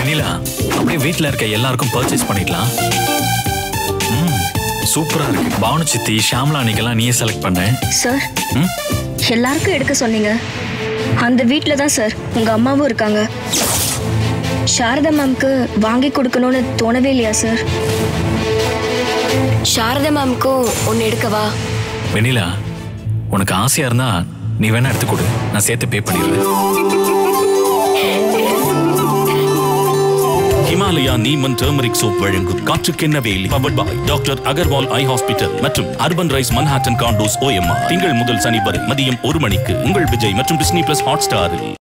வெண்ணிலா அப்படியே வீட்ல இருக்க எல்லாருக்கும் பர்ச்சேஸ் பண்ணிடலாம் ம் சூப்பரா இருக்கு பானு சித்தி ஷாம்லா அன்னைக்கெல்லாம் நீயே செலக்ட் பண்ண சார் ம் எல்லாருக்கும் எடுக்க சொன்னீங்க அந்த வீட்டில் தான் சார் உங்க அம்மாவும் இருக்காங்க சாரதா மேம்க்கு வாங்கி கொடுக்கணும்னு தோணவே இல்லையா சார் சாரதா மேம்க்கும் ஒன்னு எடுக்கவா வெண்ணிலா உனக்கு ஆசையா இருந்தா நீ வேணா எடுத்து கொடு நான் சேர்த்து பே பண்ணிடுறேன் ஹிமாலயா நீமன் டர்மரிக் சோப் வழங்கும் காற்றுக்கென்ன வேலி powered by doctor Agarwal eye hospital மற்றும் urban rise Manhattan condos OMR திங்கள் முதல் சனி வரை மதியம் ஒரு மணிக்கு உங்கள் விஜய் மற்றும் டிஸ்னி பிளஸ் ஹாட் ஸ்டாரில்